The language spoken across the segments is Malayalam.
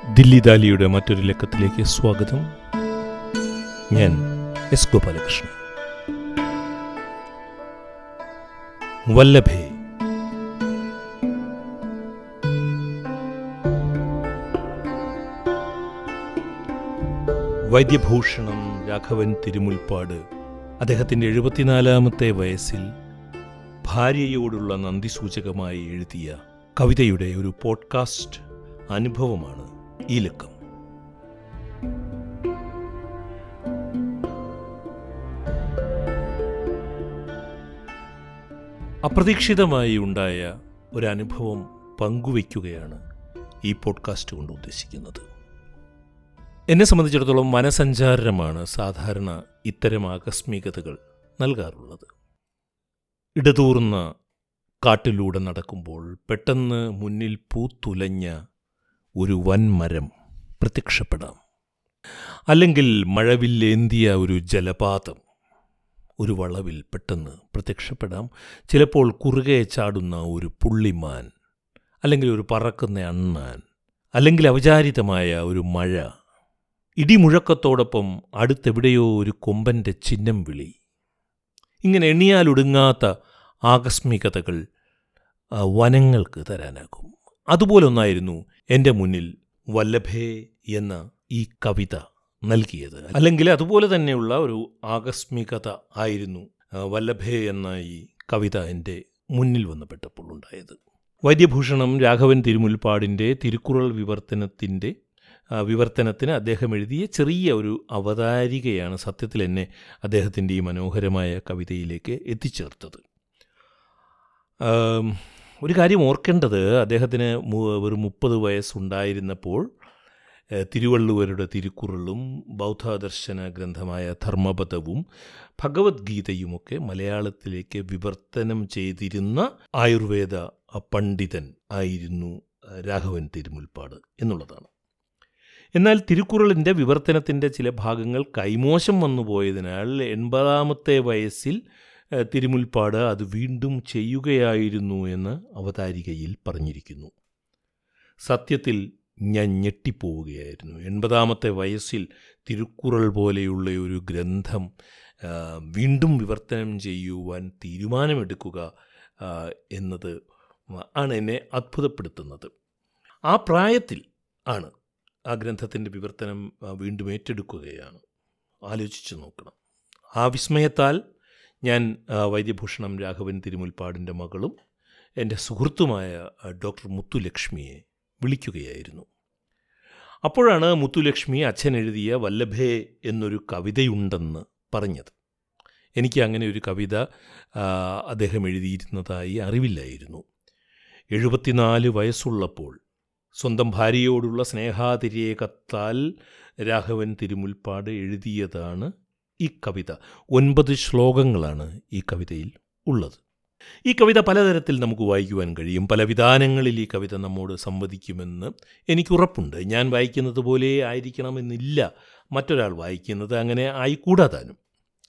ദില്ലി ദാലിയുടെ മറ്റൊരു ലക്കത്തിലേക്ക് സ്വാഗതം ഞാൻ എസ് ഗോപാലകൃഷ്ണൻ വല്ലഭേ വൈദ്യഭൂഷണം രാഘവൻ തിരുമുൽപ്പാട് അദ്ദേഹത്തിൻ്റെ എഴുപത്തിനാലാമത്തെ വയസ്സിൽ ഭാര്യയോടുള്ള നന്ദിസൂചകമായി എഴുതിയ കവിതയുടെ ഒരു പോഡ്കാസ്റ്റ് അനുഭവമാണ് ഈ ലക്കം അപ്രതീക്ഷിതമായി ഉണ്ടായ ഒരനുഭവം പങ്കുവയ്ക്കുകയാണ് ഈ പോഡ്കാസ്റ്റ് കൊണ്ട് ഉദ്ദേശിക്കുന്നത് എന്നെ സംബന്ധിച്ചിടത്തോളം വനസഞ്ചാരമാണ് സാധാരണ ഇത്തരം ആകസ്മികതകൾ നൽകാറുള്ളത് ഇടതൂർന്ന കാട്ടിലൂടെ നടക്കുമ്പോൾ പെട്ടെന്ന് മുന്നിൽ പൂത്തുലഞ്ഞ ഒരു വൻമരം പ്രത്യക്ഷപ്പെടാം അല്ലെങ്കിൽ മഴവില്ലേന്തിയ ഒരു ജലപാതം ഒരു വളവിൽ പെട്ടെന്ന് പ്രത്യക്ഷപ്പെടാം ചിലപ്പോൾ കുറുകെ ചാടുന്ന ഒരു പുള്ളിമാൻ അല്ലെങ്കിൽ ഒരു പറക്കുന്ന അണ്ണാൻ അല്ലെങ്കിൽ അവചാരിതമായ ഒരു മഴ ഇടിമുഴക്കത്തോടൊപ്പം അടുത്തെവിടെയോ ഒരു കൊമ്പൻ്റെ ചിഹ്നം വിളി ഇങ്ങനെ എണ്ണിയാലൊടുങ്ങാത്ത ആകസ്മികതകൾ ആ, വനങ്ങൾക്ക് തരാനാകും അതുപോലൊന്നായിരുന്നു എൻ്റെ മുന്നിൽ വല്ലഭേ എന്ന ഈ കവിത നൽകിയത് അല്ലെങ്കിൽ അതുപോലെ തന്നെയുള്ള ഒരു ആകസ്മികത ആയിരുന്നു ആ, വല്ലഭേ എന്ന ഈ കവിത എൻ്റെ മുന്നിൽ വന്നപ്പെട്ടപ്പോൾ ഉണ്ടായത് വൈദ്യഭൂഷണം രാഘവൻ തിരുമുൽപ്പാടിൻ്റെ തിരുക്കുറൾ വിവർത്തനത്തിൻ്റെ ആ, വിവർത്തനത്തിന് അദ്ദേഹം എഴുതിയ ചെറിയ ഒരു അവതാരികയാണ് സത്യത്തിൽ എന്നെ അദ്ദേഹത്തിൻ്റെ ഈ മനോഹരമായ കവിതയിലേക്ക് എത്തിച്ചേർത്തത് ആം, ഒരു കാര്യം ഓർക്കേണ്ടത് അദ്ദേഹത്തിന് മു- ഒരു മുപ്പത് വയസ്സുണ്ടായിരുന്നപ്പോൾ ഏ, തിരുവള്ളുവരുടെ തിരുക്കുറളും ബൗദ്ധദർശന ഗ്രന്ഥമായ ധർമ്മപദവും ഭഗവത്ഗീതയുമൊക്കെ മലയാളത്തിലേക്ക് വിവർത്തനം ചെയ്തിരുന്ന ആയുർവേദ പണ്ഡിതൻ ആയിരുന്നു ആ, രാഘവൻ തിരുമുൽപ്പാട് എന്നുള്ളതാണ് എന്നാൽ തിരുക്കുറളിൻ്റെ വിവർത്തനത്തിൻ്റെ ചില ഭാഗങ്ങൾ കൈമോശം വന്നു പോയതിനാൽ എൺപതാമത്തെ വയസ്സിൽ ഏ, തിരുമുൽപ്പാട് അത് വീണ്ടും ചെയ്യുകയായിരുന്നു എന്ന് അവതാരികയിൽ പറഞ്ഞിരിക്കുന്നു സത്യത്തിൽ ഞാൻ ഞെട്ടിപ്പോവുകയായിരുന്നു എൺപതാമത്തെ വയസ്സിൽ തിരുക്കുറൾ പോലെയുള്ള ഒരു ഗ്രന്ഥം ആ, വീണ്ടും വിവർത്തനം ചെയ്യുവാൻ തീരുമാനമെടുക്കുക ആ, എന്നത് ആണ് എന്നെ അത്ഭുതപ്പെടുത്തുന്നത് ആ പ്രായത്തിൽ ആണ് ആ ഗ്രന്ഥത്തിൻ്റെ വിവർത്തനം ആ, വീണ്ടും ഏറ്റെടുക്കുകയാണ് ആലോചിച്ച് നോക്കണം ആ വിസ്മയത്താൽ ഞാൻ ആ, വൈദ്യഭൂഷണം രാഘവൻ തിരുമുൽപ്പാടിൻ്റെ മകളും എൻ്റെ സുഹൃത്തുമായ ആ, ഡോക്ടർ മുത്തുലക്ഷ്മിയെ വിളിക്കുകയായിരുന്നു അപ്പോഴാണ് മുത്തുലക്ഷ്മി അച്ഛൻ എഴുതിയ വല്ലഭേ എന്നൊരു കവിതയുണ്ടെന്ന് പറഞ്ഞത് എനിക്ക് അങ്ങനെ ഒരു കവിത ആ, അദ്ദേഹം എഴുതിയിരുന്നതായി അറിവില്ലായിരുന്നു എഴുപത്തിനാല് വയസ്സുള്ളപ്പോൾ സ്വന്തം ഭാര്യയോടുള്ള സ്നേഹാതിരേകത്താൽ രാഘവൻ തിരുമുൽപ്പാട് എഴുതിയതാണ് ഈ കവിത ഒൻപത് ശ്ലോകങ്ങളാണ് ഈ കവിതയിൽ ഉള്ളത് ഈ കവിത പലതരത്തിൽ നമുക്ക് വായിക്കുവാൻ കഴിയും പല വിധാനങ്ങളിൽ ഈ കവിത നമ്മോട് സംവദിക്കുമെന്ന് എനിക്കുറപ്പുണ്ട് ഞാൻ വായിക്കുന്നത് പോലെ ആയിരിക്കണമെന്നില്ല മറ്റൊരാൾ വായിക്കുന്നത് അങ്ങനെ ആയിക്കൂടാതാനും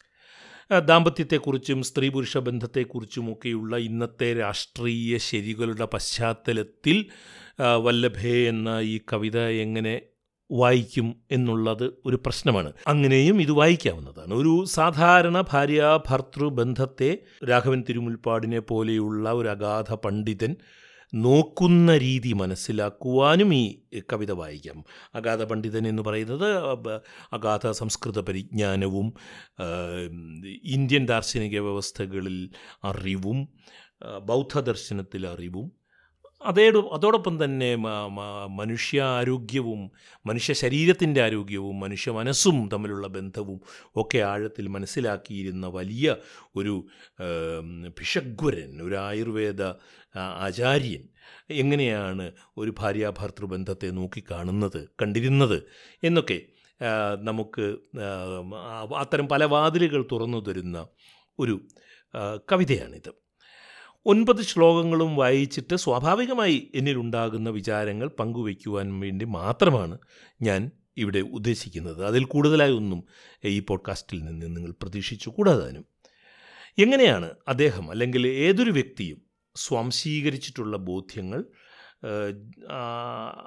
ആ, ദാമ്പത്യത്തെക്കുറിച്ചും സ്ത്രീ പുരുഷ ബന്ധത്തെക്കുറിച്ചുമൊക്കെയുള്ള ഇന്നത്തെ രാഷ്ട്രീയ ശരികളുടെ പശ്ചാത്തലത്തിൽ ആ, വല്ലഭേ എന്ന ഈ കവിത എങ്ങനെ വായിക്കും എന്നുള്ളത് ഒരു പ്രശ്നമാണ് അങ്ങനെയും ഇത് വായിക്കാവുന്നതാണ് ഒരു സാധാരണ ഭാര്യ ഭർത്തൃ ബന്ധത്തെ രാഘവൻ തിരുമുൽപ്പാടിനെ പോലെയുള്ള ഒരു അഗാധ പണ്ഡിതൻ നോക്കുന്ന രീതി മനസ്സിലാക്കുവാനും ഈ കവിത വായിക്കാം അഗാധ പണ്ഡിതൻ എന്ന് പറയുന്നത് അബ- അഗാധ സംസ്കൃത പരിജ്ഞാനവും ആ, ഇന്ത്യൻ ദാർശനിക വ്യവസ്ഥകളിൽ അറിവും ആ, ബൗദ്ധദർശനത്തിൽ അറിവും അതേ അതോടൊപ്പം തന്നെ മ- മ- മനുഷ്യ ആരോഗ്യവും മനുഷ്യ ശരീരത്തിൻ്റെ ആരോഗ്യവും മനുഷ്യ മനസ്സും തമ്മിലുള്ള ബന്ധവും ഒക്കെ ആഴത്തിൽ മനസ്സിലാക്കിയിരുന്ന വലിയ ഒരു ഏം, ഭിഷഗ്വരൻ ഒരു ആയുർവേദ ആ, ആചാര്യൻ എങ്ങനെയാണ് ഒരു ഭാര്യാഭർത്തൃ ബന്ധത്തെ നോക്കിക്കാണുന്നത് കണ്ടിരുന്നത് എന്നൊക്കെ ആ, നമുക്ക് ആ, ആ, അത്തരം പല വാതിലുകൾ തുറന്നു തരുന്ന ഒരു ആ, കവിതയാണിത് ഒൻപത് ശ്ലോകങ്ങളും വായിച്ചിട്ട് സ്വാഭാവികമായി എന്നിലുണ്ടാകുന്ന വിചാരങ്ങൾ പങ്കുവയ്ക്കുവാൻ വേണ്ടി മാത്രമാണ് ഞാൻ ഇവിടെ ഉദ്ദേശിക്കുന്നത് അതിൽ കൂടുതലായി ഒന്നും ഈ പോഡ്കാസ്റ്റിൽ നിന്ന് നിങ്ങൾ പ്രതീക്ഷിച്ചു കൂടാതാനും എങ്ങനെയാണ് അദ്ദേഹം അല്ലെങ്കിൽ ഏതൊരു വ്യക്തിയും സ്വാംശീകരിച്ചിട്ടുള്ള ബോധ്യങ്ങൾ ഏഹ്, ആ,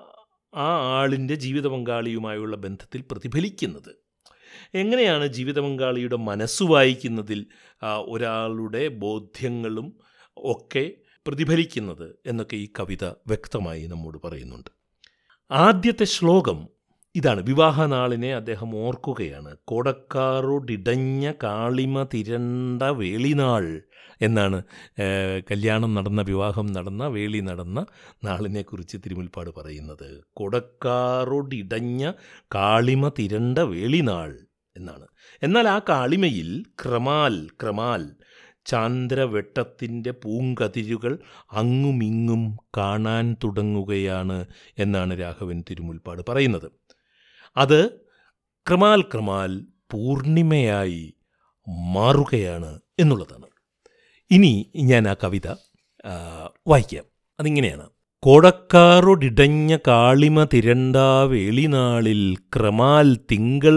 ആ ആളിൻ്റെ ജീവിത പങ്കാളിയുമായുള്ള ബന്ധത്തിൽ പ്രതിഫലിക്കുന്നത് എങ്ങനെയാണ് ജീവിത പങ്കാളിയുടെ മനസ്സ് വായിക്കുന്നതിൽ ആ, ഒരാളുടെ ബോധ്യങ്ങളും ഒക്കെ പ്രതിഫലിക്കുന്നത് എന്നൊക്കെ ഈ കവിത വ്യക്തമായി നമ്മോട് പറയുന്നുണ്ട് ആദ്യത്തെ ശ്ലോകം ഇതാണ് വിവാഹനാളിനെ അദ്ദേഹം ഓർക്കുകയാണ് കോടക്കാറോടിടഞ്ഞ കാളിമ തിരണ്ട വേളിനാൾ എന്നാണ് ഏഹ്, കല്യാണം നടന്ന വിവാഹം നടന്ന വേളി നടന്ന നാളിനെക്കുറിച്ച് തിരുമുൽപ്പാട് പറയുന്നത് കൊടക്കാറോടിടഞ്ഞ കാളിമ തിരണ്ട വേളിനാൾ എന്നാണ് എന്നാൽ ആ കാളിമയിൽ ക്രമാൽ ക്രമാൽ ചാന്ദ്രവെട്ടത്തിൻ്റെ പൂങ്കതിരുകൾ അങ്ങുമിങ്ങും കാണാൻ തുടങ്ങുകയാണ് എന്നാണ് രാഘവൻ തിരുമുൽപ്പാട് പറയുന്നത് അത് ക്രമാൽ ക്രമാൽ പൂർണിമയായി മാറുകയാണ് എന്നുള്ളതാണ് ഇനി ഞാൻ ആ കവിത ആ, വായിക്കാം അതിങ്ങനെയാണ് കോടക്കാറൊടിടഞ്ഞ കാളിമ തിരണ്ടാ വേളിനാളിൽ ക്രമാൽ തിങ്കൾ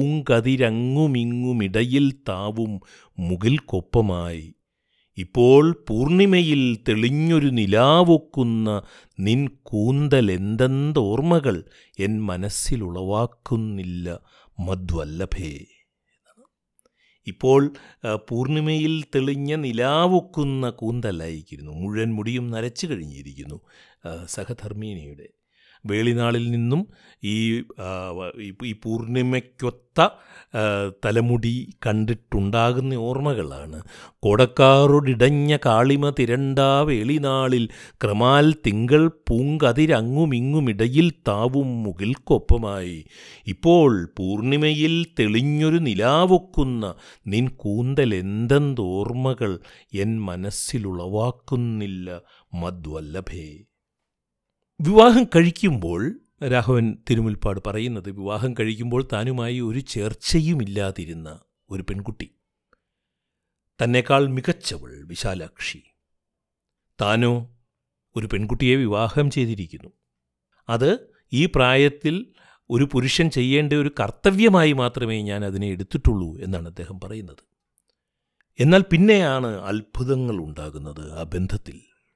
പൂങ്കതിരങ്ങുമിങ്ങുമിടയിൽ താവും മുകിൽ കൊപ്പമായി ഇപ്പോൾ പൂർണിമയിൽ തെളിഞ്ഞൊരു നിലാവൊക്കുന്ന നിൻ കൂന്തലെന്തെന്തോർമ്മകൾ എൻ മനസ്സിലുളവാക്കുന്നില്ല മധ്വല്ലഭേ ഇപ്പോൾ ആ, പൂർണിമയിൽ തെളിഞ്ഞ നിലാവൊക്കുന്ന കൂന്തലായിരിക്കുന്നു മുഴുവൻ മുടിയും നരച്ചു കഴിഞ്ഞിരിക്കുന്നു ആ, സഹധർമ്മിണിയുടെ വേളിനാളിൽ നിന്നും ഈ ആ, വ- ഈ- ഈ പൂർണിമയ്ക്കൊത്ത ആ, തലമുടി കണ്ടിട്ടുണ്ടാകുന്ന ഓർമ്മകളാണ് കൊടക്കാറൊടിടഞ്ഞ കാളിമ തിരണ്ടാ വേളിനാളിൽ ക്രമാൽ തിങ്കൾ പൂങ്കതിരങ്ങുമിങ്ങുമിടയിൽ താവും മുകിൽക്കൊപ്പമായി ഇപ്പോൾ പൂർണിമയിൽ തെളിഞ്ഞൊരു നിലാവൊക്കുന്ന നിൻ കൂന്തൽ എന്തെന്തോർമ്മകൾ എൻ മനസ്സിലുളവാക്കുന്നില്ല മദ്വല്ലഭേ വിവാഹം കഴിക്കുമ്പോൾ രാഘവൻ തിരുമുൽപ്പാട് പറയുന്നത് വിവാഹം കഴിക്കുമ്പോൾ താനുമായി ഒരു ചേർച്ചയുമില്ലാതിരുന്ന ഒരു പെൺകുട്ടി തന്നെക്കാൾ മികച്ചവൾ വിശാലാക്ഷി താനോ ഒരു പെൺകുട്ടിയെ വിവാഹം ചെയ്തിരിക്കുന്നു അത് ഈ പ്രായത്തിൽ ഒരു പുരുഷൻ ചെയ്യേണ്ട ഒരു കർത്തവ്യമായി മാത്രമേ ഞാൻ അതിനെ എടുത്തിട്ടുള്ളൂ എന്നാണ് അദ്ദേഹം പറയുന്നത് എന്നാൽ പിന്നെയാണ് അത്ഭുതങ്ങൾ ഉണ്ടാകുന്നത് ആ ബന്ധത്തിൽ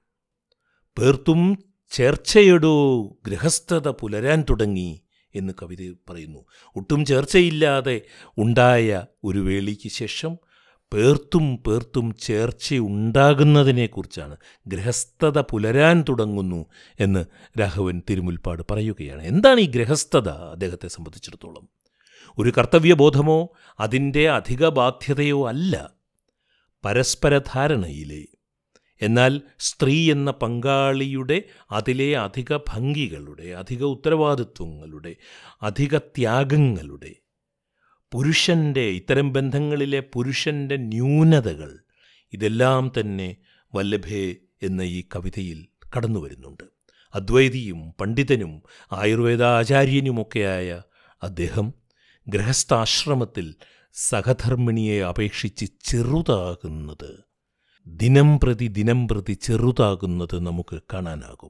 പേർത്തും ചേർച്ചയെടോ ഗൃഹസ്ഥത പുലരാൻ തുടങ്ങി എന്ന് കവിത പറയുന്നു ഒട്ടും ചേർച്ചയില്ലാതെ ഉണ്ടായ ഒരു വേളിക്ക് ശേഷം പേർത്തും പേർത്തും ചേർച്ചയുണ്ടാകുന്നതിനെക്കുറിച്ചാണ് ഗൃഹസ്ഥത പുലരാൻ തുടങ്ങുന്നു എന്ന് രാഘവൻ തിരുമുൽപ്പാട് പറയുകയാണ് എന്താണ് ഈ ഗൃഹസ്ഥത അദ്ദേഹത്തെ സംബന്ധിച്ചിടത്തോളം ഒരു കർത്തവ്യബോധമോ അതിൻ്റെ അധിക ബാധ്യതയോ അല്ല പരസ്പര ധാരണയിലെ എന്നാൽ സ്ത്രീ എന്ന പങ്കാളിയുടെ അതിലെ അധിക ഭംഗികളുടെ അധിക ഉത്തരവാദിത്വങ്ങളുടെ അധിക ത്യാഗങ്ങളുടെ പുരുഷൻ്റെ ഇത്തരം ബന്ധങ്ങളിലെ പുരുഷൻ്റെ ന്യൂനതകൾ ഇതെല്ലാം തന്നെ വല്ലഭേ എന്ന ഈ കവിതയിൽ കടന്നു വരുന്നുണ്ട് അദ്വൈതിയും പണ്ഡിതനും ആയുർവേദാചാര്യനുമൊക്കെയായ അദ്ദേഹം ഗൃഹസ്ഥാശ്രമത്തിൽ സഹധർമ്മിണിയെ അപേക്ഷിച്ച് ചെറുതാകുന്നത് ദിനം പ്രതി ദിനം പ്രതി ചെറുതാകുന്നത് നമുക്ക് കാണാനാകും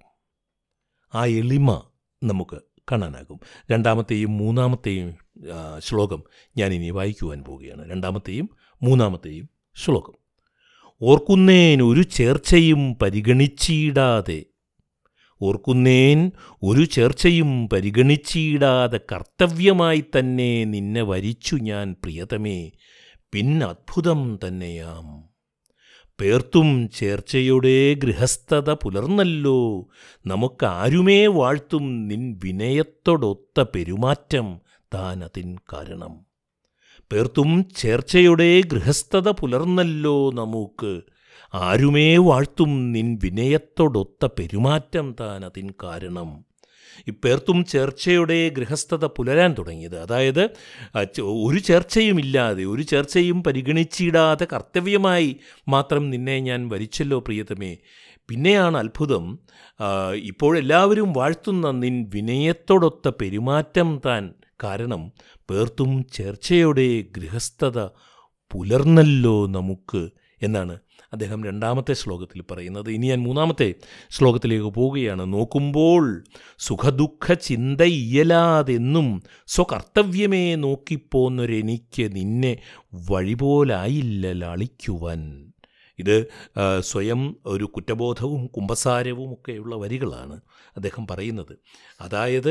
ആ എളിമ നമുക്ക് കാണാനാകും രണ്ടാമത്തെയും മൂന്നാമത്തെയും ആ, ശ്ലോകം ഞാനിനി വായിക്കുവാൻ പോവുകയാണ് രണ്ടാമത്തെയും മൂന്നാമത്തെയും ശ്ലോകം ഓർക്കുന്നേൻ ഒരു ചേർച്ചയും പരിഗണിച്ചിടാതെ ഓർക്കുന്നേൻ ഒരു ചേർച്ചയും പരിഗണിച്ചിടാതെ കർത്തവ്യമായി തന്നെ നിന്നെ വരിച്ചു ഞാൻ പ്രിയതമേ പിന്നത്ഭുതം തന്നെയാം പേർത്തും ചേർച്ചയുടെ ഗൃഹസ്ഥത പുലർന്നല്ലോ നമുക്കാരുമേ വാഴ്ത്തും നിൻ വിനയത്തോടൊത്ത പെരുമാറ്റം താൻ അതിൻ കാരണം പേർത്തും ചേർച്ചയുടെ ഗൃഹസ്ഥത പുലർന്നല്ലോ നമുക്ക് ആരുമേ വാഴ്ത്തും നിൻ വിനയത്തോടൊത്ത പെരുമാറ്റം താൻ അതിൻ കാരണം ഈ പേർത്തും ചേർച്ചയുടെ ഗൃഹസ്ഥത പുലരാൻ തുടങ്ങിയത് അതായത് ആ, ച- ഒരു ചേർച്ചയുമില്ലാതെ ഒരു ചേർച്ചയും പരിഗണിച്ചിടാതെ കർത്തവ്യമായി മാത്രം നിന്നെ ഞാൻ വരിച്ചല്ലോ പ്രിയതമേ പിന്നെയാണ് അത്ഭുതം ആ, ഇപ്പോഴെല്ലാവരും വാഴ്ത്തുന്ന നിൻ വിനയത്തോടൊത്ത പെരുമാറ്റം താൻ കാരണം പേർത്തും ചേർച്ചയുടെ ഗൃഹസ്ഥത പുലർന്നല്ലോ നമുക്ക് എന്നാണ് അദ്ദേഹം രണ്ടാമത്തെ ശ്ലോകത്തിൽ പറയുന്നത് ഇനി ഞാൻ മൂന്നാമത്തെ ശ്ലോകത്തിലേക്ക് പോവുകയാണ് നോക്കുമ്പോൾ സുഖദുഃഖ ചിന്ത ഇയലാതെന്നും സ്വകർത്തവ്യമേ നോക്കിപ്പോന്നൊരെനിക്ക് നിന്നെ വഴിപോലായില്ല ലാളിക്കുവാൻ ഇത് ആ, സ്വയം ഒരു കുറ്റബോധവും കുംഭസാരവും ഒക്കെയുള്ള വരികളാണ് അദ്ദേഹം പറയുന്നത് അതായത്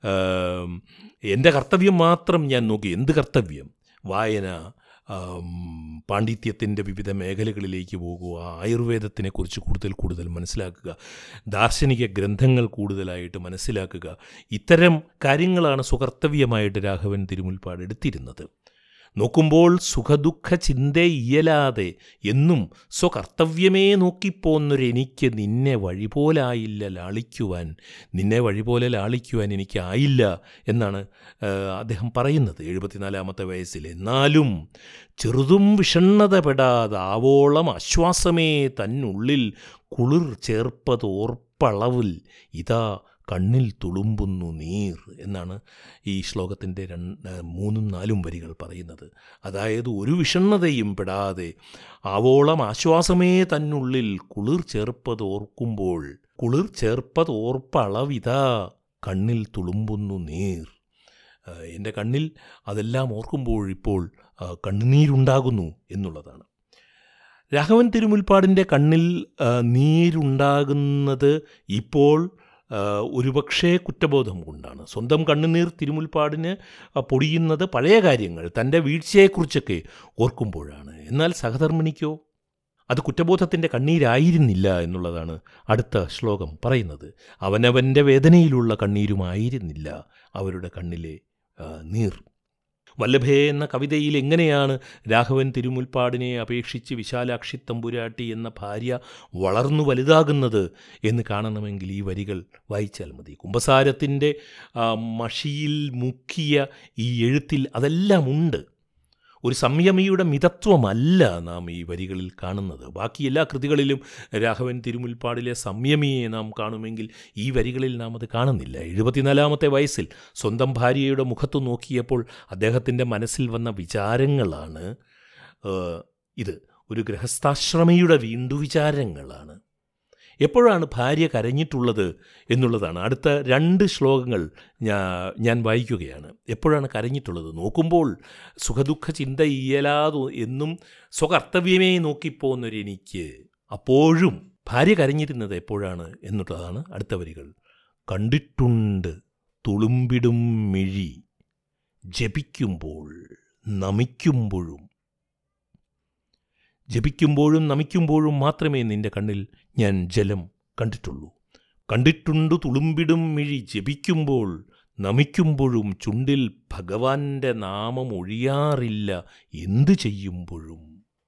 ആം, എൻ്റെ കർത്തവ്യം മാത്രം ഞാൻ നോക്കി എന്ത് കർത്തവ്യം വായന ആം, പാണ്ഡിത്യത്തിൻ്റെ വിവിധ മേഖലകളിലേക്ക് പോകുക ആയുർവേദത്തിനെക്കുറിച്ച് കൂടുതൽ കൂടുതൽ മനസ്സിലാക്കുക ദാർശനിക ഗ്രന്ഥങ്ങൾ കൂടുതലായിട്ട് മനസ്സിലാക്കുക ഇത്തരം കാര്യങ്ങളാണ് സ്വകർത്തവ്യമായിട്ട് രാഘവൻ തിരുമുൽപ്പാട് എടുത്തിരുന്നത് നോക്കുമ്പോൾ സുഖദുഃഖ ചിന്ത ഇയലാതെ എന്നും സ്വകർത്തവ്യമേ നോക്കിപ്പോന്നൊരെനിക്ക് നിന്നെ വഴിപോലായില്ല ലാളിക്കുവാൻ നിന്നെ വഴിപോലെ ലാളിക്കുവാൻ എനിക്കായില്ല എന്നാണ് ആ, അദ്ദേഹം പറയുന്നത് എഴുപത്തിനാലാമത്തെ വയസ്സിൽ എന്നാലും ചെറുതും വിഷണ്ണതപ്പെടാതെ ആവോളം ആശ്വാസമേ തന്നുള്ളിൽ കുളിർ ചേർപ്പതോർപ്പളവിൽ ഇതാ കണ്ണിൽ തുളുമ്പുന്നു നീർ എന്നാണ് ഈ ശ്ലോകത്തിൻ്റെ രണ്ട് മൂന്നും നാലും വരികൾ പറയുന്നത് അതായത് ഒരു വിഷണ്ണതയും പെടാതെ ആവോളം ആശ്വാസമേ തന്നുള്ളിൽ കുളിർ ചേർപ്പത് ഓർക്കുമ്പോൾ കുളിർ ചേർപ്പത് ഓർപ്പളവിതാ കണ്ണിൽ തുളുമ്പുന്നു നീർ ആ, എൻ്റെ കണ്ണിൽ അതെല്ലാം ഓർക്കുമ്പോൾ ഇപ്പോൾ ആ, കണ്ണുനീരുണ്ടാകുന്നു എന്നുള്ളതാണ് രാഘവൻ തിരുമുൽപ്പാടിൻ്റെ കണ്ണിൽ ആ, നീരുണ്ടാകുന്നത് ഇപ്പോൾ ആ, ഒരുപക്ഷേ കുറ്റബോധം കൊണ്ടാണ് സ്വന്തം കണ്ണുനീർ തിരുമുൽപ്പാടിന് ആ, പൊടിയുന്നത് പഴയ കാര്യങ്ങൾ തൻ്റെ വീഴ്ചയെക്കുറിച്ചൊക്കെ ഓർക്കുമ്പോഴാണ് എന്നാൽ സഹധർമ്മിണിക്കോ അത് കുറ്റബോധത്തിൻ്റെ കണ്ണീരായിരുന്നില്ല എന്നുള്ളതാണ് അടുത്ത ശ്ലോകം പറയുന്നത് അവനവൻ്റെ വേദനയിലുള്ള കണ്ണീരുമായിരുന്നില്ല അവരുടെ കണ്ണിലെ ആ, നീർ വല്ലഭേ എന്ന കവിതയിൽ എങ്ങനെയാണ് രാഘവൻ തിരുമുൽപ്പാടിനെ അപേക്ഷിച്ച് വിശാലാക്ഷി തമ്പുരാട്ടി എന്ന ഭാര്യ വളർന്നു വലുതാകുന്നത് എന്ന് കാണണമെങ്കിൽ ഈ വരികൾ വായിച്ചാൽ മതി കുംഭസാരത്തിൻ്റെ ആ, മഷിയിൽ മുക്കിയ ഈ എഴുത്തിൽ അതെല്ലാം ഉണ്ട് ഒരു സംയമിയുടെ മിതത്വമല്ല നാം ഈ വരികളിൽ കാണുന്നത് ബാക്കി എല്ലാ കൃതികളിലും രാഘവൻ തിരുമുൽപ്പാടിലെ സംയമിയെ നാം കാണുമെങ്കിൽ ഈ വരികളിൽ നാം അത് കാണുന്നില്ല എഴുപത്തിനാലാമത്തെ വയസ്സിൽ സ്വന്തം ഭാര്യയുടെ മുഖത്ത് നോക്കിയപ്പോൾ അദ്ദേഹത്തിൻ്റെ മനസ്സിൽ വന്ന വിചാരങ്ങളാണ് ഏഹ്, ഇത് ഒരു ഗൃഹസ്ഥാശ്രമിയുടെ വീണ്ടു വിചാരങ്ങളാണ് എപ്പോഴാണ് ഭാര്യ കരഞ്ഞിട്ടുള്ളത് എന്നുള്ളതാണ് അടുത്ത രണ്ട് ശ്ലോകങ്ങൾ ഞാ- ഞാൻ വായിക്കുകയാണ് എപ്പോഴാണ് കരഞ്ഞിട്ടുള്ളത് നോക്കുമ്പോൾ സുഖദുഃഖ ചിന്ത ഇയലാതു എന്നും സ്വകർത്തവ്യമേ നോക്കിപ്പോന്നൊരെനിക്ക് അപ്പോഴും ഭാര്യ കരഞ്ഞിരുന്നത് എപ്പോഴാണ് എന്നുള്ളതാണ് അടുത്ത വരികൾ കണ്ടിട്ടുണ്ട് തുളുമ്പിടും മിഴി ജപിക്കുമ്പോൾ നമിക്കുമ്പോഴും ജപിക്കുമ്പോഴും നമിക്കുമ്പോഴും മാത്രമേ നിന്റെ കണ്ണിൽ ഞാൻ ജലം കണ്ടിട്ടുള്ളൂ കണ്ടിട്ടുണ്ടു തുളുമ്പിടും മിഴി ജപിക്കുമ്പോൾ നമിക്കുമ്പോഴും ചുണ്ടിൽ ഭഗവാന്റെ നാമം ഒഴിയാറില്ല എന്തു ചെയ്യുമ്പോഴും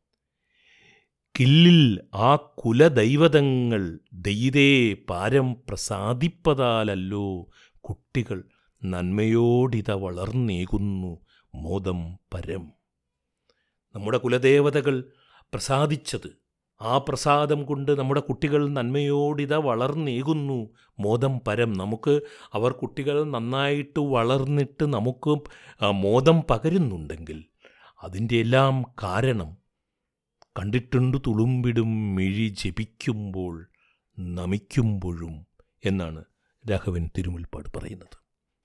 കില്ലിൽ ആ കുലദൈവതങ്ങൾ ദൈതേ പാരം പ്രസാദിപ്പതാലല്ലോ കുട്ടികൾ നന്മയോടിത വളർന്നേകുന്നു മോദം പരം നമ്മുടെ കുലദേവതകൾ പ്രസാദിച്ചത് ആ പ്രസാദം കൊണ്ട് നമ്മുടെ കുട്ടികൾ നന്മയോടിത വളർന്നേകുന്നു മോദം പരം നമുക്ക് അവർ കുട്ടികൾ നന്നായിട്ട് വളർന്നിട്ട് നമുക്ക് ആ, മോദം പകരുന്നുണ്ടെങ്കിൽ അതിൻ്റെ എല്ലാം കാരണം കണ്ടിട്ടുണ്ട് തുളുമ്പിടും മിഴി ജപിക്കുമ്പോൾ നമിക്കുമ്പോഴും എന്നാണ് രാഘവൻ തിരുമുൽപ്പാട് പറയുന്നത്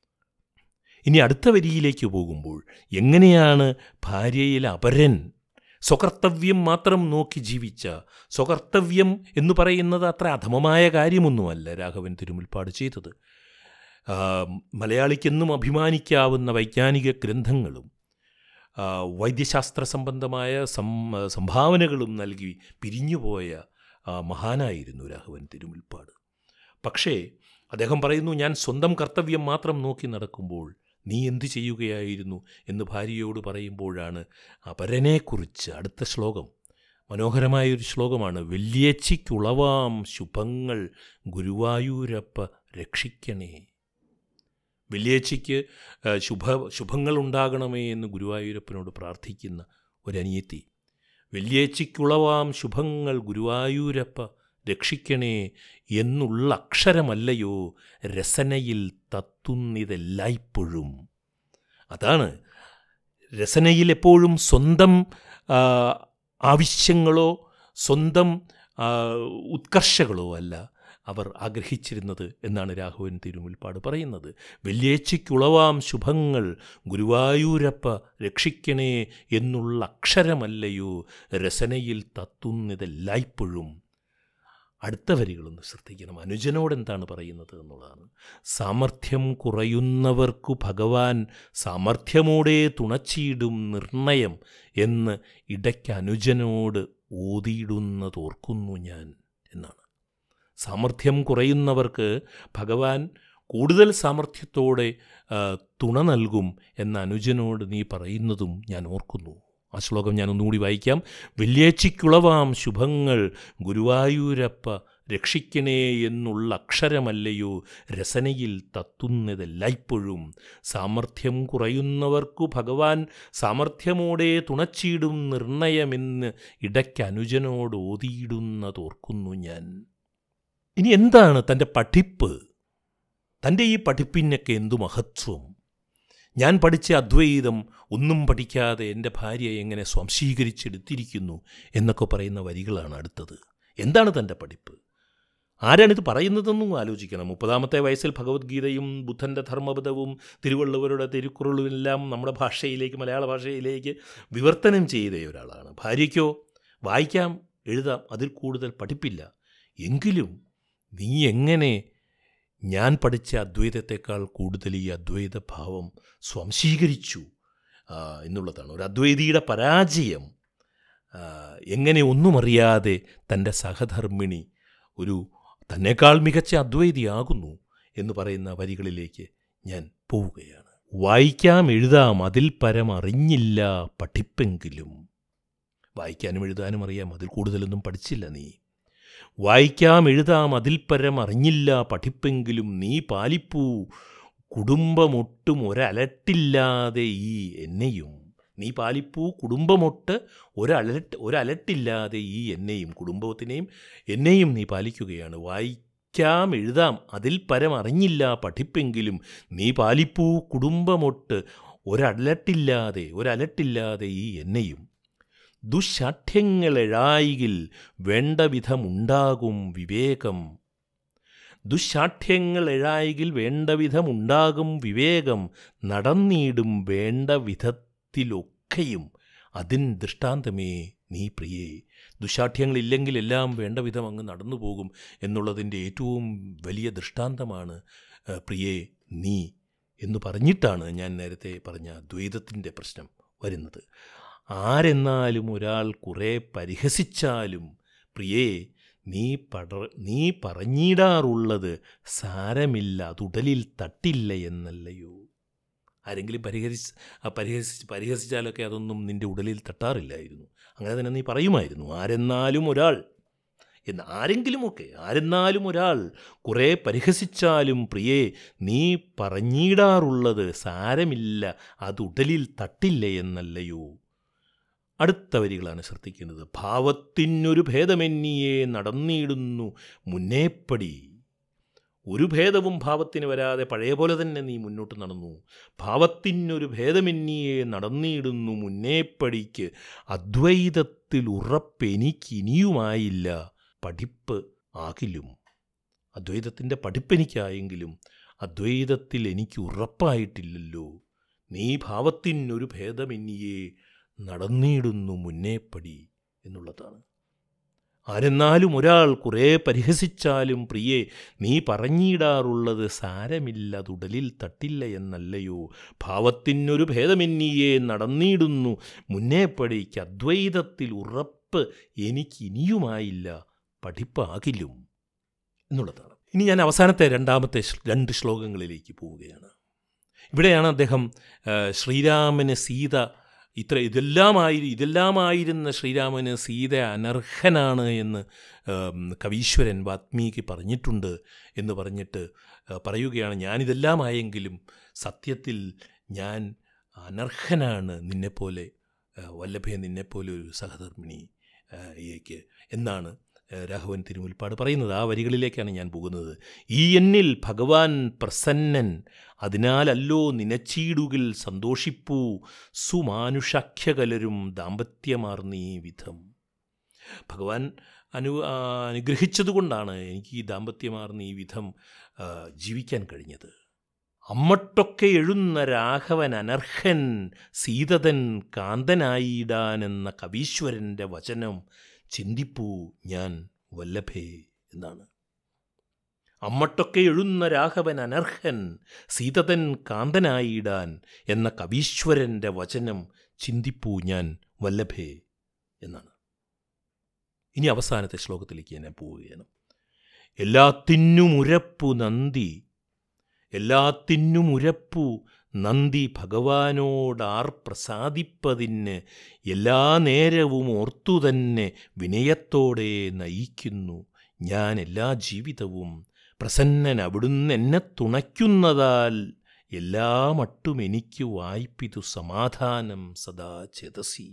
ഇനി അടുത്ത വരിയിലേക്ക് പോകുമ്പോൾ എങ്ങനെയാണ് ഭാര്യയിൽ അപരൻ സ്വകർത്തവ്യം മാത്രം നോക്കി ജീവിച്ച സ്വകർത്തവ്യം എന്ന് പറയുന്നത് അത്ര അധമമായ കാര്യമൊന്നുമല്ല രാഘവൻ തിരുമുൽപ്പാട് ചെയ്തത് ആ, മലയാളിക്കെന്നും അഭിമാനിക്കാവുന്ന വൈജ്ഞാനിക ഗ്രന്ഥങ്ങളും ആ, വൈദ്യശാസ്ത്ര സംബന്ധമായ സം സംഭാവനകളും നൽകി പിരിഞ്ഞുപോയ ആ, മഹാനായിരുന്നു രാഘവൻ തിരുമുൽപ്പാട് പക്ഷേ അദ്ദേഹം പറയുന്നു ഞാൻ സ്വന്തം കർത്തവ്യം മാത്രം നോക്കി നടക്കുമ്പോൾ നീ എന്തു ചെയ്യുകയായിരുന്നു എന്ന് ഭാര്യയോട് പറയുമ്പോഴാണ് അപരനെക്കുറിച്ച് അടുത്ത ശ്ലോകം മനോഹരമായൊരു ശ്ലോകമാണ് വെല്ലിയച്ചിക്കുളവാം ശുഭങ്ങൾ ഗുരുവായൂരപ്പ രക്ഷിക്കണേ വെല്ലിയച്ചിക്ക് ആ, ശുഭ ശുഭങ്ങൾ ഉണ്ടാകണമേ എന്ന് ഗുരുവായൂരപ്പനോട് പ്രാർത്ഥിക്കുന്ന ഒരനിയത്തി വെല്ലിയച്ചിക്കുളവാം ശുഭങ്ങൾ ഗുരുവായൂരപ്പ രക്ഷിക്കണേ എന്നുള്ള അക്ഷരമല്ലയോ രസനയിൽ തത്തുന്നിതെല്ലായ്പ്പോഴും അതാണ് രസനയിൽ എപ്പോഴും സ്വന്തം ആ, ആവശ്യങ്ങളോ സ്വന്തം ആ, ഉത്കർഷകളോ അല്ല അവർ ആഗ്രഹിച്ചിരുന്നത് എന്നാണ് രാഘവൻ തിരുമുൽപ്പാട് പറയുന്നത് വെള്ളിയേച്ചിക്കുളവാം ശുഭങ്ങൾ ഗുരുവായൂരപ്പ രക്ഷിക്കണേ എന്നുള്ള അക്ഷരമല്ലയോ രസനയിൽ തത്തുന്നതെല്ലായ്പ്പോഴും അടുത്ത വരികളൊന്ന് ശ്രദ്ധിക്കണം അനുജനോട് എന്താണ് പറയുന്നത് എന്നുള്ളതാണ് സാമർഥ്യം കുറയുന്നവർക്കു ഭഗവാൻ സാമർഥ്യമോടെ തുണച്ചിടും നിർണയം എന്ന് ഇടയ്ക്ക് അനുജനോട് ഓതിയിടുന്നതോർക്കുന്നു ഞാൻ എന്നാണ് സാമർഥ്യം കുറയുന്നവർക്ക് ഭഗവാൻ കൂടുതൽ സാമർഥ്യത്തോടെ ആ, തുണ നൽകും എന്ന അനുജനോട് നീ പറയുന്നതും ഞാൻ ഓർക്കുന്നു ആ ശ്ലോകം ഞാൻ ഒന്നുകൂടി വായിക്കാം വെള്ളിയേച്ചിക്കുളവാം ശുഭങ്ങൾ ഗുരുവായൂരപ്പ രക്ഷിക്കണേ എന്നുള്ള അക്ഷരമല്ലയോ രസനയിൽ തത്തുന്നതെല്ലായ്പ്പോഴും സാമർഥ്യം കുറയുന്നവർക്കു ഭഗവാൻ സാമർഥ്യമോടെ തുണച്ചിടും നിർണയമെന്ന് ഇടയ്ക്ക് അനുജനോട് ഓതിയിടുന്നതോർക്കുന്നു ഞാൻ ഇനി എന്താണ് തൻ്റെ പഠിപ്പ് തൻ്റെ ഈ പഠിപ്പിനൊക്കെ എന്തു മഹത്വം ഞാൻ പഠിച്ച അദ്വൈതം ഒന്നും പഠിക്കാതെ എൻ്റെ ഭാര്യയെ എങ്ങനെ സ്വാംശീകരിച്ചെടുത്തിരിക്കുന്നു എന്നൊക്കെ പറയുന്ന വരികളാണ് അടുത്തത് എന്താണ് തൻ്റെ പഠിപ്പ് ആരാണിത് പറയുന്നതെന്നും ആലോചിക്കണം മുപ്പതാമത്തെ വയസ്സിൽ ഭഗവത്ഗീതയും ബുദ്ധൻ്റെ ധർമ്മപദവും തിരുവള്ളുവരുടെ തിരുക്കുറളും എല്ലാം നമ്മുടെ ഭാഷയിലേക്ക് മലയാള ഭാഷയിലേക്ക് വിവർത്തനം ചെയ്ത ഒരാളാണ് ഭാര്യയ്ക്കോ വായിക്കാം എഴുതാം അതിൽ കൂടുതൽ പഠിപ്പില്ല എങ്കിലും നീ എങ്ങനെ ഞാൻ പഠിച്ച അദ്വൈതത്തെക്കാൾ കൂടുതൽ ഈ അദ്വൈത ഭാവം സ്വാംശീകരിച്ചു ആ, എന്നുള്ളതാണ് ഒരു അദ്വൈതിയുടെ പരാജയം ആ, എങ്ങനെ ഒന്നും അറിയാതെ തൻ്റെ സഹധർമ്മിണി ഒരു തന്നെക്കാൾ മികച്ച അദ്വൈതിയാകുന്നു എന്ന് പറയുന്ന വരികളിലേക്ക് ഞാൻ പോവുകയാണ് വായിക്കാം എഴുതാം അതിൽ പരം അറിഞ്ഞില്ല പഠിപ്പെങ്കിലും വായിക്കാനും എഴുതാനും അറിയാം അതിൽ കൂടുതലൊന്നും പഠിച്ചില്ല നീ വായിക്കാം എഴുതാം അതിൽ പരം അറിഞ്ഞില്ല പഠിപ്പെങ്കിലും നീ പാലിപ്പൂ കുടുംബമൊട്ടും ഒരലട്ടില്ലാതെ ഈ എന്നെയും നീ പാലിപ്പൂ കുടുംബമൊട്ട് ഒരലട്ട് ഒരലട്ടില്ലാതെ ഈ എന്നെയും കുടുംബത്തിനെയും എന്നെയും നീ പാലിക്കുകയാണ് വായിക്കാം എഴുതാം അതിൽ പരം അറിഞ്ഞില്ല പഠിപ്പെങ്കിലും നീ പാലിപ്പൂ കുടുംബമൊട്ട് ഒരലട്ടില്ലാതെ ഒരലട്ടില്ലാതെ ഈ എന്നെയും ദുശാഠ്യങ്ങളെഴായികിൽ വേണ്ട വിധമുണ്ടാകും വിവേകം ദുശാഠ്യങ്ങളെഴായികിൽ വേണ്ട വിധമുണ്ടാകും വിവേകം നടന്നിടും വേണ്ട വിധത്തിലൊക്കെയും അതിൻ ദൃഷ്ടാന്തമേ നീ പ്രിയേ ദുശാഠ്യങ്ങളില്ലെങ്കിൽ എല്ലാം വേണ്ട വിധം അങ്ങ് നടന്നു പോകും എന്നുള്ളതിൻ്റെ ഏറ്റവും വലിയ ദൃഷ്ടാന്തമാണ് ആ, പ്രിയേ നീ എന്ന് പറഞ്ഞിട്ടാണ് ഞാൻ നേരത്തെ പറഞ്ഞ ദ്വൈതത്തിൻ്റെ പ്രശ്നം വരുന്നത് ആരെന്നാലും ഒരാൾ കുറേ പരിഹസിച്ചാലും പ്രിയേ നീ പട നീ പറഞ്ഞിടാറുള്ളത് സാരമില്ല അതുടലിൽ തട്ടില്ല എന്നല്ലയോ ആരെങ്കിലും പരിഹരിച്ച് ആ പരിഹസിച്ച് പരിഹസിച്ചാലൊക്കെ അതൊന്നും നിൻ്റെ ഉടലിൽ തട്ടാറില്ലായിരുന്നു അങ്ങനെ തന്നെ നീ പറയുമായിരുന്നു ആരെന്നാലും ഒരാൾ എന്ന് ആരെങ്കിലുമൊക്കെ ആരെന്നാലും ഒരാൾ കുറേ പരിഹസിച്ചാലും പ്രിയേ നീ പറഞ്ഞിടാറുള്ളത് സാരമില്ല അത് ഉടലിൽ തട്ടില്ല എന്നല്ലയോ അടുത്ത വരികളാണ് ശ്രദ്ധിക്കുന്നത് ഭാവത്തിനൊരു ഭേദമെന്നിയെ നടന്നിടുന്നു മുന്നേപ്പടി ഒരു ഭേദവും ഭാവത്തിന് വരാതെ പഴയ പോലെ തന്നെ നീ മുന്നോട്ട് നടന്നു ഭാവത്തിനൊരു ഭേദമെന്നിയെ നടന്നിടുന്നു മുന്നേപ്പടിക്ക് അദ്വൈതത്തിൽ ഉറപ്പെനിക്കിനിയുമായില്ല പഠിപ്പ് ആകിലും അദ്വൈതത്തിൻ്റെ പഠിപ്പെനിക്കായെങ്കിലും അദ്വൈതത്തിൽ എനിക്ക് ഉറപ്പായിട്ടില്ലല്ലോ നീ ഭാവത്തിനൊരു ഭേദമെന്നിയെ നടന്നിടുന്നു മുന്നേപ്പടി എന്നുള്ളതാണ് ആരെന്നാലും ഒരാൾ കുറേ പരിഹസിച്ചാലും പ്രിയേ നീ പറഞ്ഞിടാറുള്ളത് സാരമില്ല അതുടലിൽ തട്ടില്ല എന്നല്ലയോ ഭാവത്തിനൊരു ഭേദമെന്നിയെ നടന്നിടുന്നു മുന്നേപ്പടിക്ക് അദ്വൈതത്തിൽ ഉറപ്പ് എനിക്കിനിയുമായില്ല പഠിപ്പാകിലും എന്നുള്ളതാണ് ഇനി ഞാൻ അവസാനത്തെ രണ്ടാമത്തെ ശ്ല- രണ്ട് ശ്ലോകങ്ങളിലേക്ക് പോവുകയാണ് ഇവിടെയാണ് അദ്ദേഹം ആ, ശ്രീരാമന് സീത ഇത്ര ഇതെല്ലാമായി ഇതെല്ലാമായിരുന്ന ശ്രീരാമന് സീത അനർഹനാണ് എന്ന് ആം, കവീശ്വരൻ വാത്മീകി പറഞ്ഞിട്ടുണ്ട് എന്ന് പറഞ്ഞിട്ട് ആ, പറയുകയാണ് ഞാനിതെല്ലാമായെങ്കിലും സത്യത്തിൽ ഞാൻ അനർഹനാണ് നിന്നെപ്പോലെ ആ, വല്ലഭയെ നിന്നെപ്പോലെ ഒരു സഹധർമ്മിണി ആ, യേക്ക് എന്നാണ് ആ, രാഘവൻ തിരുമുൽപ്പാട് പറയുന്നത് ആ വരികളിലേക്കാണ് ഞാൻ പോകുന്നത് ഈ എന്നിൽ ഭഗവാൻ പ്രസന്നൻ അതിനാലല്ലോ നിനച്ചീടുകിൽ സന്തോഷിപ്പൂ സുമാനുഷാഖ്യകലരും ദാമ്പത്യമാർന്നീ വിധം ഭഗവാൻ അനു ആ, അനുഗ്രഹിച്ചതുകൊണ്ടാണ് എനിക്ക് ഈ ദാമ്പത്യമാർന്ന് ഈ വിധം ആ, ജീവിക്കാൻ കഴിഞ്ഞത് അമ്മട്ടൊക്കെ എഴുന്ന രാഘവൻ അനർഹൻ സീതതൻ കാന്തനായിടാനെന്ന കവീശ്വരൻ്റെ വചനം ചിന്തിപ്പൂ ഞാൻ വല്ലഭേ എന്നാണ് അമ്മട്ടൊക്കെ എഴുന്ന രാഘവൻ അനർഹൻ സീതതൻ കാന്തനായിടാൻ എന്ന കവീശ്വരൻ്റെ വചനം ചിന്തിപ്പൂ ഞാൻ വല്ലഭേ എന്നാണ് ഇനി അവസാനത്തെ ശ്ലോകത്തിലേക്ക് ഞാൻ പോവുകയാണ് എല്ലാത്തിനും ഉരപ്പു നന്ദി എല്ലാത്തിനും ഉരപ്പു നന്ദി ഭഗവാനോടാർ പ്രസാദിപ്പതിന് എല്ലാ നേരവും ഓർത്തു തന്നെ വിനയത്തോടെ നയിക്കുന്നു ഞാൻ എല്ലാ ജീവിതവും പ്രസന്നൻ അവിടുന്ന് എന്നെ തുണയ്ക്കുന്നതാൽ എല്ലാ മട്ടും എനിക്ക് വായ്പിതു സമാധാനം സദാ ചേതസി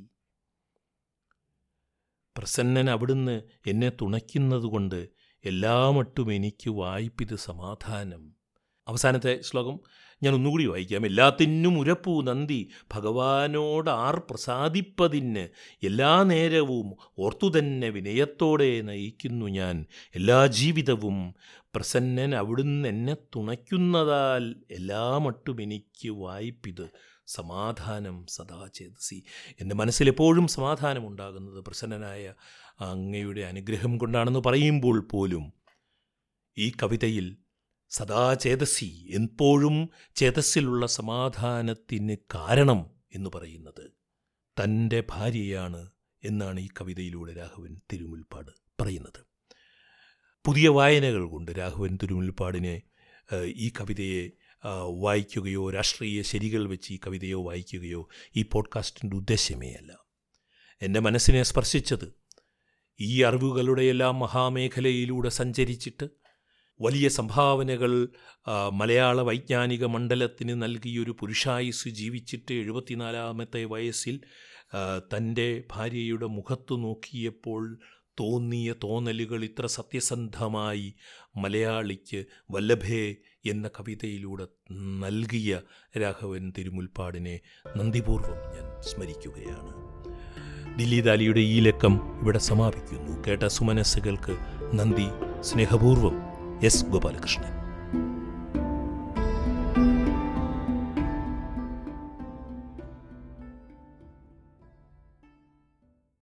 പ്രസന്നൻ അവിടുന്ന് എന്നെ തുണയ്ക്കുന്നതുകൊണ്ട് എല്ലാ മട്ടും എനിക്ക് വായ്പിത് സമാധാനം അവസാനത്തെ ശ്ലോകം ഞാൻ ഒന്നുകൂടി വായിക്കാം എല്ലാത്തിനും ഉരപ്പു നന്ദി ഭഗവാനോട് ആർ പ്രസാദിപ്പതിന് എല്ലാ നേരവും ഓർത്തുതന്നെ വിനയത്തോടെ നയിക്കുന്നു ഞാൻ എല്ലാ ജീവിതവും പ്രസന്നൻ അവിടുന്ന് എന്നെ തുണയ്ക്കുന്നതാൽ എല്ലാ മട്ടും എനിക്ക് വായ്പിത് സമാധാനം സദാ ചേതസി എൻ്റെ മനസ്സിലെപ്പോഴും സമാധാനമുണ്ടാകുന്നത് പ്രസന്നനായ അങ്ങയുടെ അനുഗ്രഹം കൊണ്ടാണെന്ന് പറയുമ്പോൾ പോലും ഈ കവിതയിൽ സദാ ചേതസി എപ്പോഴും ചേതസ്സിലുള്ള സമാധാനത്തിന് കാരണം എന്ന് പറയുന്നത് തൻ്റെ ഭാര്യയാണ് എന്നാണ് ഈ കവിതയിലൂടെ രാഘവൻ തിരുമുൽപ്പാട് പറയുന്നത് പുതിയ വായനകൾ കൊണ്ട് രാഘവൻ തിരുമുൽപ്പാടിനെ ഏഹ്, ഈ കവിതയെ ആ, വായിക്കുകയോ രാഷ്ട്രീയ ശരികൾ വെച്ച് ഈ കവിതയോ വായിക്കുകയോ ഈ പോഡ്കാസ്റ്റിൻ്റെ ഉദ്ദേശ്യമേ അല്ല എൻ്റെ മനസ്സിനെ സ്പർശിച്ചത് ഈ അറിവുകളുടെയെല്ലാം മഹാമേഖലയിലൂടെ സഞ്ചരിച്ചിട്ട് വലിയ സംഭാവനകൾ ആ, മലയാള വൈജ്ഞാനിക മണ്ഡലത്തിന് നൽകിയൊരു പുരുഷായുസ് ജീവിച്ചിട്ട് എഴുപത്തിനാലാമത്തെ വയസ്സിൽ ആ, തൻ്റെ ഭാര്യയുടെ മുഖത്തു നോക്കിയപ്പോൾ തോന്നിയ തോന്നലുകൾ ഇത്ര സത്യസന്ധമായി മലയാളിക്ക് വല്ലഭേ എന്ന കവിതയിലൂടെ നൽകിയ രാഘവൻ തിരുമുൽപ്പാടിനെ നന്ദിപൂർവ്വം ഞാൻ സ്മരിക്കുകയാണ് ദില്ലി ദാലിയുടെ ഈ ലക്കം ഇവിടെ സമാപിക്കുന്നു കേട്ട സുമനസ്സുകൾക്ക് നന്ദി സ്നേഹപൂർവ്വം എസ് ഗോപാലകൃഷ്ണൻ